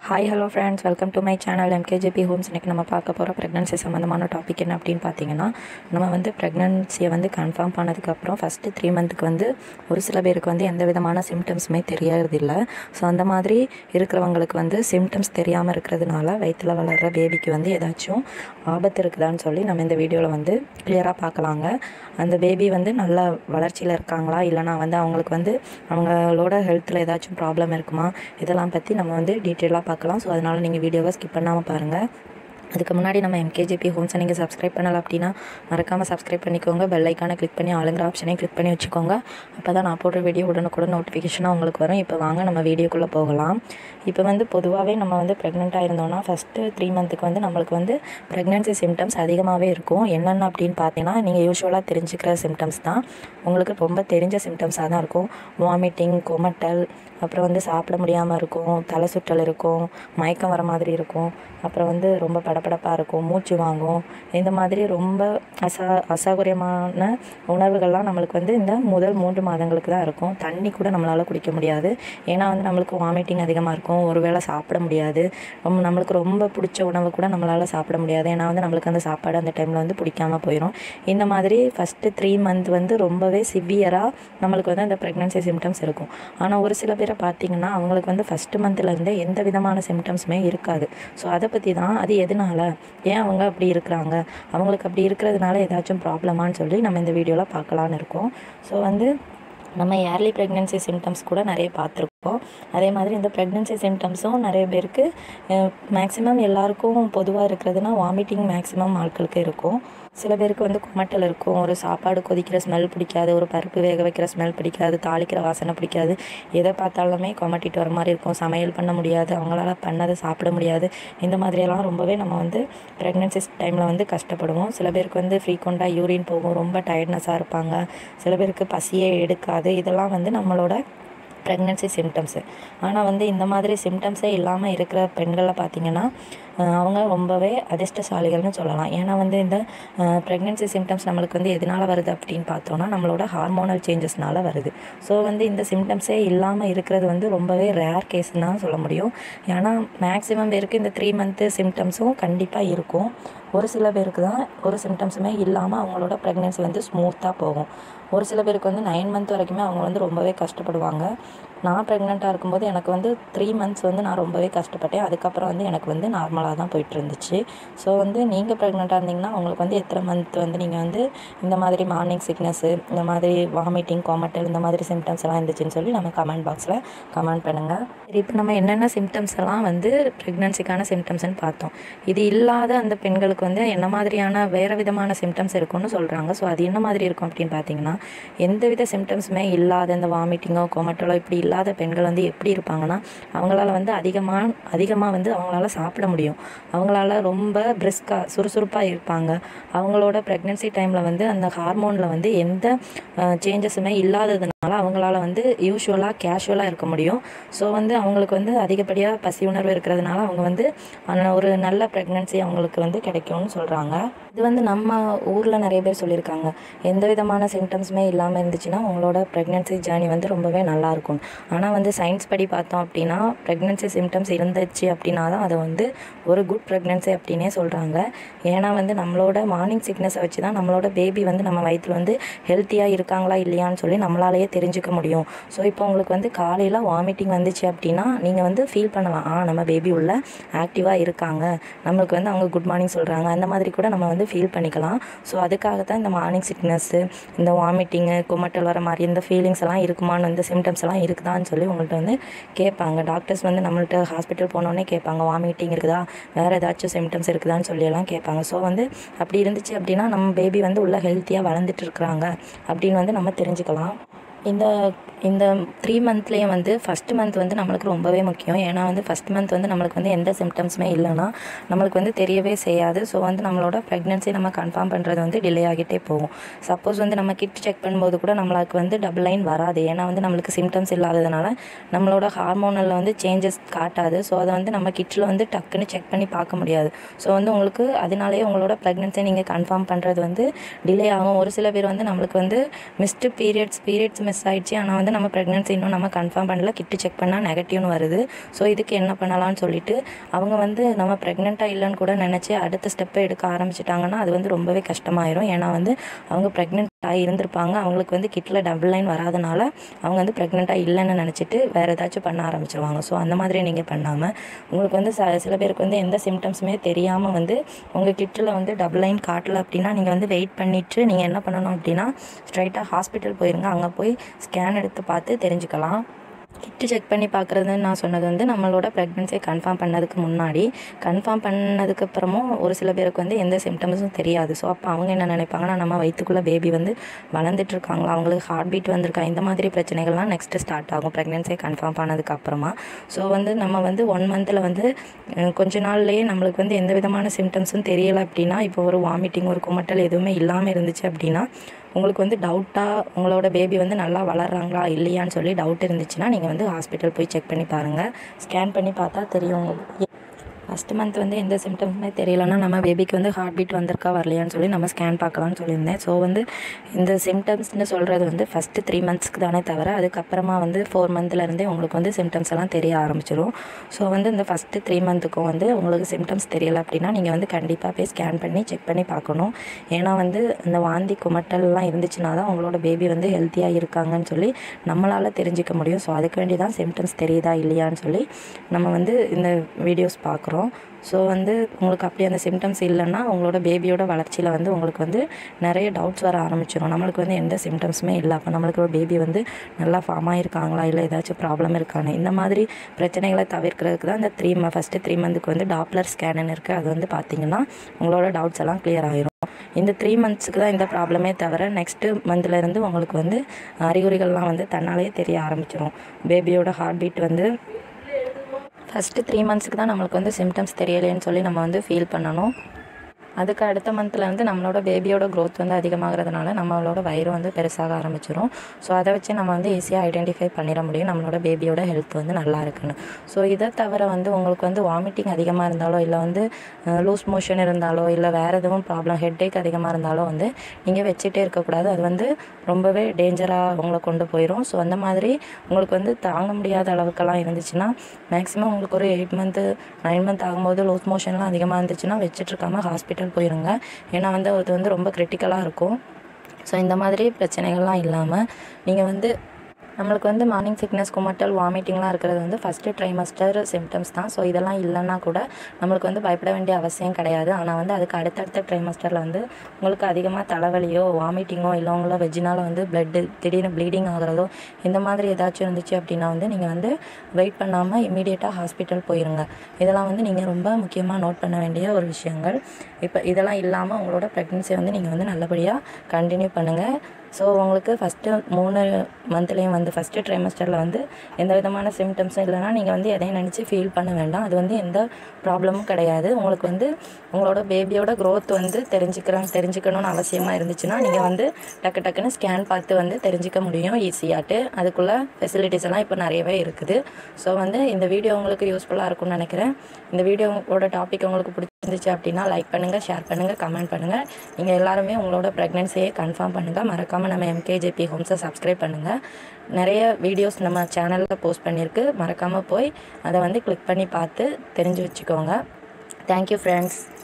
hi hello friends welcome to my channel MKGP homes இன்றைக்கி நம்ம பார்க்க போகிற ப்ரெக்னன்சி சம்மந்தமான டாபிக் என்ன அப்படின்னு பார்த்தீங்கன்னா நம்ம வந்து ப்ரெக்னன்சியை வந்து கன்ஃபார்ம் பண்ணதுக்கப்புறம் ஃபஸ்ட்டு த்ரீ மந்த்துக்கு வந்து ஒரு சில பேருக்கு வந்து எந்த விதமான சிம்டம்ஸுமே தெரியறதில்ல ஸோ அந்த மாதிரி இருக்கிறவங்களுக்கு வந்து சிம்டம்ஸ் தெரியாமல் இருக்கிறதுனால வயிற்றில் வளர்கிற பேபிக்கு வந்து ஏதாச்சும் ஆபத்து இருக்குதான்னு சொல்லி நம்ம இந்த வீடியோவில் வந்து கிளியராக பார்க்கலாங்க அந்த பேபி வந்து நல்ல வளர்ச்சியில் இருக்காங்களா இல்லைனா வந்து அவங்களுக்கு வந்து அவங்களோட ஹெல்த்தில் ஏதாச்சும் ப்ராப்ளம் இருக்குமா இதெல்லாம் பற்றி நம்ம வந்து டீட்டெயிலாக பார்க்கலாம் ஸோ அதனால் நீங்கள் வீடியோவை ஸ்கிப் பண்ணாமல் பாருங்கள் அதுக்கு முன்னாடி நம்ம எம்கேஜிபி ஹோம்ஸை நீங்கள் சப்ஸ்கிரைப் பண்ணல அப்படின்னா மறக்காமல் சப்ஸ்கிரைப் பண்ணிக்கோங்க பெல் ஐக்கானை கிளிக் பண்ணி ஆளுங்கிற ஆப்ஷனையும் கிளிக் பண்ணி வச்சுக்கோங்க அப்போ தான் நான் போடுற வீடியோ உடனுக்குடன் நோட்டிஃபிகேஷனாக உங்களுக்கு வரும் இப்போ வாங்க நம்ம வீடியோக்குள்ளே போகலாம் இப்போ வந்து பொதுவாகவே நம்ம வந்து ப்ரெக்னெண்ட்டாக இருந்தோம்னா ஃபஸ்ட்டு த்ரீ மந்த்துக்கு வந்து நம்மளுக்கு வந்து ப்ரெக்னென்சி சிம்டம்ஸ் அதிகமாகவே இருக்கும் என்னென்ன அப்படின்னு பார்த்தீங்கன்னா நீங்கள் யூஸ்வலாக தெரிஞ்சுக்கிற சிம்டம்ஸ் தான் உங்களுக்கு ரொம்ப தெரிஞ்ச சிம்டம்ஸாக தான் இருக்கும் வாமிட்டிங் கொமட்டல் அப்புறம் வந்து சாப்பிட முடியாமல் இருக்கும் தலை சுற்றல் இருக்கும் மயக்கம் வர மாதிரி இருக்கும் அப்புறம் வந்து ரொம்ப படபடப்பாக இருக்கும் மூச்சு வாங்கும் இந்த மாதிரி ரொம்ப அசா அசௌகரியமான உணவுகள்லாம் நம்மளுக்கு வந்து இந்த முதல் மூன்று மாதங்களுக்கு தான் இருக்கும் தண்ணி கூட நம்மளால் குடிக்க முடியாது ஏன்னா வந்து நம்மளுக்கு வாமிட்டிங் அதிகமாக இருக்கும் ஒரு வேளை சாப்பிட முடியாது ரொம்ப நம்மளுக்கு ரொம்ப பிடிச்ச உணவு கூட நம்மளால் சாப்பிட முடியாது ஏன்னா வந்து நம்மளுக்கு அந்த சாப்பாடு அந்த டைமில் வந்து பிடிக்காம போயிடும் இந்த மாதிரி ஃபஸ்ட்டு த்ரீ மந்த் வந்து ரொம்பவே சிவியராக நம்மளுக்கு வந்து அந்த ப்ரெக்னன்சி சிம்டம்ஸ் இருக்கும் ஆனால் ஒரு சில பேரை பார்த்தீங்கன்னா அவங்களுக்கு வந்து ஃபஸ்ட்டு மந்த்லேருந்தே எந்த விதமான சிம்டம்ஸுமே இருக்காது ஸோ அதை பற்றி தான் அது எதனால் ஏன் அவங்க அப்படி இருக்கிறாங்க அவங்களுக்கு அப்படி இருக்கிறதுனால ஏதாச்சும் ப்ராப்ளமான்னு சொல்லி நம்ம இந்த வீடியோவில் பார்க்கலான்னு இருக்கோம் ஸோ வந்து நம்ம ஏர்லி ப்ரெக்னென்சி சிம்டம்ஸ் கூட நிறைய பார்த்துருக்கோம் அதே மாதிரி இந்த ப்ரெக்னென்சி சிம்டம்ஸும் நிறைய பேருக்கு மேக்ஸிமம் எல்லாருக்கும் பொதுவாக இருக்கிறதுனா வாமிட்டிங் மேக்ஸிமம் ஆட்களுக்கு இருக்கும் சில பேருக்கு வந்து குமட்டல் இருக்கும் ஒரு சாப்பாடு கொதிக்கிற ஸ்மெல் பிடிக்காது ஒரு பருப்பு வேக வைக்கிற ஸ்மெல் பிடிக்காது தாளிக்கிற வாசனை பிடிக்காது எதை பார்த்தாலுமே கொமட்டிட்டு வர மாதிரி இருக்கும் சமையல் பண்ண முடியாது அவங்களால பண்ணதை சாப்பிட முடியாது இந்த மாதிரியெல்லாம் ரொம்பவே நம்ம வந்து ப்ரெக்னென்சி டைமில் வந்து கஷ்டப்படுவோம் சில பேருக்கு வந்து ஃப்ரீக்வெண்ட்டாக யூரின் போகும் ரொம்ப டயர்ட்னஸாக இருப்பாங்க சில பேருக்கு பசியே எடுக்காது இதெல்லாம் வந்து நம்மளோட ப்ரெக்னென்சி சிம்டம்ஸு ஆனால் வந்து இந்த மாதிரி சிம்டம்ஸே இல்லாமல் இருக்கிற பெண்களை பார்த்திங்கன்னா அவங்க ரொம்பவே அதிர்ஷ்டசாலிகள்னு சொல்லலாம் ஏன்னா வந்து இந்த ப்ரெக்னென்சி சிம்டம்ஸ் நம்மளுக்கு வந்து எதனால் வருது அப்படின்னு பார்த்தோன்னா நம்மளோட ஹார்மோனல் சேஞ்சஸ்னால வருது ஸோ வந்து இந்த சிம்டம்ஸே இல்லாமல் இருக்கிறது வந்து ரொம்பவே ரேர் கேஸ்ன்னு தான் சொல்ல முடியும் ஏன்னா மேக்ஸிமம் பேருக்கு இந்த த்ரீ மந்த்து சிம்டம்ஸும் கண்டிப்பாக இருக்கும் ஒரு சில பேருக்கு தான் ஒரு சிம்டம்ஸுமே இல்லாமல் அவங்களோட ப்ரெக்னென்சி வந்து ஸ்மூத்தாக போகும் ஒரு சில பேருக்கு வந்து நைன் மந்த் வரைக்குமே அவங்க வந்து ரொம்பவே கஷ்டப்படுவாங்க நான் ப்ரெக்னெண்ட்டாக இருக்கும்போது எனக்கு வந்து த்ரீ மந்த்ஸ் வந்து நான் ரொம்பவே கஷ்டப்பட்டேன் அதுக்கப்புறம் வந்து எனக்கு வந்து நார்மலாக தான் போயிட்டு இருந்துச்சு ஸோ வந்து நீங்கள் ப்ரெக்னெண்ட்டாக இருந்தீங்கன்னா உங்களுக்கு வந்து எத்தனை மந்த் வந்து நீங்கள் வந்து இந்த மாதிரி மார்னிங் சிக்னஸ்ஸு இந்த மாதிரி வாமிட்டிங் கோமட்டல் இந்த மாதிரி சிம்டம்ஸ் எல்லாம் இருந்துச்சுன்னு சொல்லி நம்ம கமெண்ட் பாக்ஸில் கமெண்ட் பண்ணுங்கள் சரி இப்போ நம்ம என்னென்ன சிம்டம்ஸ் எல்லாம் வந்து ப்ரெக்னன்சிக்கான சிம்டம்ஸ்னு பார்த்தோம் இது இல்லாத அந்த பெண்களுக்கு வந்து என்ன மாதிரியான வேறு விதமான சிம்டம்ஸ் இருக்கும்னு சொல்கிறாங்க ஸோ அது என்ன மாதிரி இருக்கும் அப்படின்னு பார்த்தீங்கன்னா எந்தவித சிம்டம்ஸுமே இல்லாத இந்த வாமிட்டிங்கோ கொமட்டலோ இப்படி இல்லாத பெண்கள் வந்து எப்படி இருப்பாங்கன்னா அவங்களால வந்து அதிகமாக அதிகமாக வந்து அவங்களால சாப்பிட முடியும் அவங்களால ரொம்ப பிரிஸ்காக சுறுசுறுப்பாக இருப்பாங்க அவங்களோட ப்ரெக்னென்சி டைமில் வந்து அந்த ஹார்மோனில் வந்து எந்த சேஞ்சஸுமே இல்லாததுனால அவங்களால வந்து யூஸ்வலாக கேஷுவலாக இருக்க முடியும் ஸோ வந்து அவங்களுக்கு வந்து அதிகப்படியாக பசி உணர்வு இருக்கிறதுனால அவங்க வந்து ஒரு நல்ல ப்ரெக்னென்சி அவங்களுக்கு வந்து கிடைக்கும்னு சொல்கிறாங்க இது வந்து நம்ம ஊரில் நிறைய பேர் சொல்லியிருக்காங்க எந்த விதமான சிம்டம்ஸுமே இல்லாமல் இருந்துச்சுன்னா உங்களோட ப்ரெக்னென்சி ஜேர்னி வந்து ரொம்பவே நல்லாயிருக்கும் ஆனால் வந்து சயின்ஸ் படி பார்த்தோம் அப்படின்னா ப்ரெக்னென்சி சிம்டம்ஸ் இருந்துச்சு அப்படின்னா தான் அதை வந்து ஒரு குட் ப்ரெக்னென்சி அப்படின்னே சொல்கிறாங்க ஏன்னா வந்து நம்மளோட மார்னிங் சிக்னஸை வச்சு தான் நம்மளோட பேபி வந்து நம்ம வயிற்றில் வந்து ஹெல்த்தியாக இருக்காங்களா இல்லையான்னு சொல்லி நம்மளாலேயே தெரிஞ்சுக்க முடியும் ஸோ இப்போ உங்களுக்கு வந்து காலையில் வாமிட்டிங் வந்துச்சு அப்படின்னா நீங்கள் வந்து ஃபீல் பண்ணலாம் ஆ நம்ம பேபி உள்ள ஆக்டிவாக இருக்காங்க நம்மளுக்கு வந்து அவங்க குட் மார்னிங் சொல்கிறாங்க அந்த மாதிரி கூட நம்ம வந்து ஃபீல் பண்ணிக்கலாம் ஸோ அதுக்காக தான் இந்த மார்னிங் சிக்னஸ்ஸு இந்த வாமிட்டிங்கு குமட்டல் வர மாதிரி இந்த ஃபீலிங்ஸ் எல்லாம் இருக்குமான்னு இந்த சிம்டம்ஸ் எல்லாம் இருக்குதான்னு சொல்லி உங்கள்கிட்ட வந்து கேட்பாங்க டாக்டர்ஸ் வந்து நம்மள்ட்ட ஹாஸ்பிட்டல் போனோடனே கேட்பாங்க வாமிட்டிங் இருக்குதா வேறு ஏதாச்சும் சிம்டம்ஸ் இருக்குதான்னு சொல்லி எல்லாம் கேட்பாங்க ஸோ வந்து அப்படி இருந்துச்சு அப்படின்னா நம்ம பேபி வந்து உள்ள ஹெல்த்தியாக வளர்ந்துட்டு இருக்கிறாங்க அப்படின்னு வந்து நம்ம தெரிஞ்சுக்கலாம் இந்த இந்த த்ரீ மந்த்லேயும் வந்து ஃபஸ்ட்டு மந்த் வந்து நம்மளுக்கு ரொம்பவே முக்கியம் ஏன்னா வந்து ஃபஸ்ட் மந்த் வந்து நம்மளுக்கு வந்து எந்த சிம்டம்ஸுமே இல்லைன்னா நம்மளுக்கு வந்து தெரியவே செய்யாது ஸோ வந்து நம்மளோட ப்ரெக்னென்சி நம்ம கன்ஃபார்ம் பண்ணுறது வந்து டிலே ஆகிட்டே போகும் சப்போஸ் வந்து நம்ம கிட் செக் பண்ணும்போது கூட நம்மளுக்கு வந்து டபுள் லைன் வராது ஏன்னா வந்து நம்மளுக்கு சிம்டம்ஸ் இல்லாததுனால நம்மளோட ஹார்மோனலில் வந்து சேஞ்சஸ் காட்டாது ஸோ அதை வந்து நம்ம கிட்ஸில் வந்து டக்குன்னு செக் பண்ணி பார்க்க முடியாது ஸோ வந்து உங்களுக்கு அதனாலேயே உங்களோட ப்ரெக்னென்சியை நீங்கள் கன்ஃபார்ம் பண்ணுறது வந்து டிலே ஆகும் ஒரு சில பேர் வந்து நம்மளுக்கு வந்து மிஸ்டு பீரியட்ஸ் பீரியட்ஸ் மிஸ் ஆயிடுச்சு ஆனால் வந்து வந்து நம்ம ப்ரெக்னென்சி இன்னும் நம்ம கன்ஃபார்ம் பண்ணல கிட்டு செக் பண்ணால் நெகட்டிவ்னு வருது ஸோ இதுக்கு என்ன பண்ணலாம்னு சொல்லிட்டு அவங்க வந்து நம்ம ப்ரெக்னெண்ட்டாக இல்லைன்னு கூட நினச்சி அடுத்த ஸ்டெப்பை எடுக்க ஆரம்பிச்சிட்டாங்கன்னா அது வந்து ரொம்பவே கஷ்டமாயிரும் ஏன்னா வந்து அவங்க ப்ரெக்னென்ட் ஆகி இருந்திருப்பாங்க அவங்களுக்கு வந்து கிட்டில் டபுள் லைன் வராதனால அவங்க வந்து ப்ரெக்னெண்ட்டாக இல்லைன்னு நினச்சிட்டு வேறு ஏதாச்சும் பண்ண ஆரம்பிச்சிருவாங்க ஸோ அந்த மாதிரி நீங்கள் பண்ணாமல் உங்களுக்கு வந்து ச சில பேருக்கு வந்து எந்த சிம்டம்ஸுமே தெரியாமல் வந்து உங்கள் கிட்டில் வந்து டபுள் லைன் காட்டல அப்படின்னா நீங்கள் வந்து வெயிட் பண்ணிவிட்டு நீங்கள் என்ன பண்ணணும் அப்படின்னா ஸ்ட்ரைட்டாக ஹாஸ்பிட்டல் போயிருங்க அங்கே போய் ஸ்கேன் எடுத்து பார்த்து தெரிஞ்சுக்கலாம் கிட்டு செக் பண்ணி பார்க்குறதுன்னு நான் சொன்னது வந்து நம்மளோட ப்ரெக்னென்சியை கன்ஃபார்ம் பண்ணதுக்கு முன்னாடி கன்ஃபார்ம் பண்ணதுக்கப்புறமும் ஒரு சில பேருக்கு வந்து எந்த சிம்டம்ஸும் தெரியாது ஸோ அப்போ அவங்க என்ன நினைப்பாங்கன்னா நம்ம வயிற்றுக்குள்ளே பேபி வந்து வளர்ந்துட்டு இருக்காங்களா அவங்களுக்கு ஹார்ட் பீட் வந்திருக்கா இந்த மாதிரி பிரச்சனைகள்லாம் நெக்ஸ்ட்டு ஸ்டார்ட் ஆகும் ப்ரெக்னென்சியை கன்ஃபார்ம் பண்ணதுக்கு அப்புறமா ஸோ வந்து நம்ம வந்து ஒன் மந்தில் வந்து அஹ், கொஞ்ச நாள்லேயே நம்மளுக்கு வந்து எந்த விதமான சிம்டம்ஸும் தெரியலை அப்படின்னா இப்போ ஒரு வாமிட்டிங் ஒரு குமட்டல் எதுவுமே இல்லாமல் இருந்துச்சு அப்படின்னா உங்களுக்கு வந்து டவுட்டாக உங்களோட பேபி வந்து நல்லா வளர்றாங்களா இல்லையான்னு சொல்லி டவுட் இருந்துச்சுன்னா நீங்கள் வந்து ஹாஸ்பிட்டல் போய் செக் பண்ணி பாருங்கள் ஸ்கேன் பண்ணி பார்த்தா தெரியும் உங்களுக்கு ஃபஸ்ட்டு மந்த் வந்து எந்த சிம்டம்ஸுமே தெரியலன்னா நம்ம பேபிக்கு வந்து ஹார்ட் பீட் வந்திருக்கா வரலையான்னு சொல்லி நம்ம ஸ்கேன் பார்க்கலாம்னு சொல்லியிருந்தேன் ஸோ வந்து இந்த சிம்டம்ஸ்னு சொல்கிறது வந்து ஃபஸ்ட்டு த்ரீ மந்த்ஸ்க்கு தானே தவிர அதுக்கப்புறமா வந்து ஃபோர் மந்த்லேருந்தே உங்களுக்கு வந்து சிம்டம்ஸ் எல்லாம் தெரிய ஆரம்பிச்சிடும் ஸோ வந்து இந்த ஃபஸ்ட்டு த்ரீ மந்த்துக்கும் வந்து உங்களுக்கு சிம்டம்ஸ் தெரியலை அப்படின்னா நீங்கள் வந்து கண்டிப்பாக போய் ஸ்கேன் பண்ணி செக் பண்ணி பார்க்கணும் ஏன்னா வந்து இந்த வாந்தி குமட்டல்லாம் இருந்துச்சுன்னா தான் உங்களோட பேபி வந்து ஹெல்த்தியாக இருக்காங்கன்னு சொல்லி நம்மளால் தெரிஞ்சுக்க முடியும் ஸோ அதுக்கு வேண்டி தான் சிம்டம்ஸ் தெரியுதா இல்லையான்னு சொல்லி நம்ம வந்து இந்த வீடியோஸ் பார்க்குறோம் ஸோ வந்து உங்களுக்கு அப்படி அந்த சிம்டம்ஸ் இல்லைன்னா உங்களோட பேபியோட வளர்ச்சியில் வந்து உங்களுக்கு வந்து நிறைய டவுட்ஸ் வர ஆரம்பிச்சிடும் நம்மளுக்கு வந்து எந்த சிம்டம்ஸுமே இல்லை அப்போ நம்மளுக்கு ஒரு பேபி வந்து நல்லா ஃபார்ம் ஆகிருக்காங்களா இல்லை ஏதாச்சும் ப்ராப்ளம் இருக்கான்னு இந்த மாதிரி பிரச்சனைகளை தவிர்க்கிறதுக்கு தான் இந்த த்ரீ ம ஃபஸ்ட்டு த்ரீ மந்த்துக்கு வந்து டாப்லர் ஸ்கேனுன்னு இருக்குது அது வந்து பார்த்தீங்கன்னா உங்களோட டவுட்ஸ் எல்லாம் clear ஆகிரும் இந்த த்ரீ மந்த்ஸுக்கு தான் இந்த ப்ராப்ளமே தவிர நெக்ஸ்ட்டு மந்த்லேருந்து உங்களுக்கு வந்து அறிகுறிகள்லாம் வந்து தன்னாலேயே தெரிய ஆரம்பிச்சிடும் பேபியோட ஹார்ட் பீட் வந்து ஃபஸ்ட்டு த்ரீ மந்த்ஸுக்கு தான் நம்மளுக்கு வந்து சிம்டம்ஸ் தெரியலேன்னு சொல்லி நம்ம வந்து ஃபீல் பண்ணணும் அதுக்கு அடுத்த மந்த்லேருந்து நம்மளோட பேபியோட growth வந்து அதிகமாகிறதுனால நம்மளோட வயிறு வந்து பெருசாக ஆரம்பிச்சிரும் ஸோ அதை வச்சு நம்ம வந்து ஈஸியாக ஐடென்டிஃபை பண்ணிட முடியும் நம்மளோட பேபியோட ஹெல்த் வந்து நல்லா இருக்குன்னு ஸோ இதை தவிர வந்து உங்களுக்கு வந்து வாமிட்டிங் அதிகமாக இருந்தாலோ இல்லை வந்து லூஸ் மோஷன் இருந்தாலோ இல்லை வேறு எதுவும் ப்ராப்ளம் ஹெட்டேக் அதிகமாக இருந்தாலோ வந்து நீங்கள் வச்சுட்டே இருக்கக்கூடாது அது வந்து ரொம்பவே டேஞ்சராக உங்களை கொண்டு போயிடும் ஸோ அந்த மாதிரி உங்களுக்கு வந்து தாங்க முடியாத அளவுக்கெல்லாம் இருந்துச்சுன்னா மேக்ஸிமம் உங்களுக்கு ஒரு எயிட் மந்த்து நைன் மந்த் ஆகும்போது லூஸ் மோஷன்லாம் அதிகமாக இருந்துச்சுன்னா வச்சுட்டு இருக்காம ஹாஸ்பிட்டல் போயிருங்க ஏன்னா வந்து அது வந்து ரொம்ப கிரிட்டிக்கலாக இருக்கும் ஸோ இந்த மாதிரி பிரச்சனைகள்லாம் இல்லாமல் நீங்கள் வந்து நம்மளுக்கு வந்து மார்னிங் சிக்னஸ் குமட்டல் வாமிட்டிங்லாம் இருக்கிறது வந்து ஃபஸ்ட்டு ட்ரைமஸ்டர் சிம்டம்ஸ் தான் ஸோ இதெல்லாம் இல்லைன்னா கூட நம்மளுக்கு வந்து பயப்பட வேண்டிய அவசியம் கிடையாது ஆனால் வந்து அதுக்கு அடுத்தடுத்த ட்ரைமஸ்டரில் வந்து உங்களுக்கு அதிகமாக தலைவலியோ வாமிட்டிங்கோ இல்லை உங்கள வெஜ்ஜினால் வந்து பிளட்டு திடீர்னு ப்ளீடிங் ஆகிறதோ இந்த மாதிரி ஏதாச்சும் இருந்துச்சு அப்படின்னா வந்து நீங்கள் வந்து வெயிட் பண்ணாமல் இமீடியட்டாக ஹாஸ்பிட்டல் போயிருங்க இதெல்லாம் வந்து நீங்கள் ரொம்ப முக்கியமாக நோட் பண்ண வேண்டிய ஒரு விஷயங்கள் இப்போ இதெல்லாம் இல்லாமல் உங்களோட ப்ரெக்னென்சி வந்து நீங்கள் வந்து நல்லபடியாக கண்டினியூ பண்ணுங்கள் ஸோ உங்களுக்கு ஃபஸ்ட்டு மூணு மந்த்லேயும் வந்து ஃபஸ்ட்டு ட்ரைமஸ்டரில் வந்து எந்த விதமான சிம்டம்ஸும் இல்லைன்னா நீங்கள் வந்து எதையும் நினச்சி ஃபீல் பண்ண வேண்டாம் அது வந்து எந்த ப்ராப்ளமும் கிடையாது உங்களுக்கு வந்து உங்களோட பேபியோட growth வந்து தெரிஞ்சுக்கிறோம் தெரிஞ்சுக்கணும்னு அவசியமாக இருந்துச்சுன்னா நீங்கள் வந்து டக்கு டக்குன்னு ஸ்கேன் பார்த்து வந்து தெரிஞ்சுக்க முடியும் ஈஸியாட்டு அதுக்குள்ள ஃபெசிலிட்டிஸ் எல்லாம் இப்போ நிறையவே இருக்குது ஸோ வந்து இந்த வீடியோ உங்களுக்கு யூஸ்ஃபுல்லாக இருக்கும்னு நினைக்கிறேன் இந்த வீடியோவோட டாபிக் உங்களுக்கு பிடிச்சிருந்துச்சு அப்படின்னா லைக் பண்ணுங்கள் ஷேர் பண்ணுங்கள் கமெண்ட் பண்ணுங்கள் நீங்கள் எல்லாருமே உங்களோட ப்ரெக்னென்சியை கன்ஃபார்ம் பண்ணுங்கள் மறக்காமல் நம்ம எம்கேஜேபி ஹோம்ஸை சப்ஸ்கிரைப் பண்ணுங்கள் நிறைய வீடியோஸ் நம்ம சேனலில் போஸ்ட் பண்ணியிருக்கு மறக்காமல் போய் அதை வந்து கிளிக் பண்ணி பார்த்து தெரிஞ்சு வச்சுக்கோங்க தேங்க்யூ ஃப்ரெண்ட்ஸ்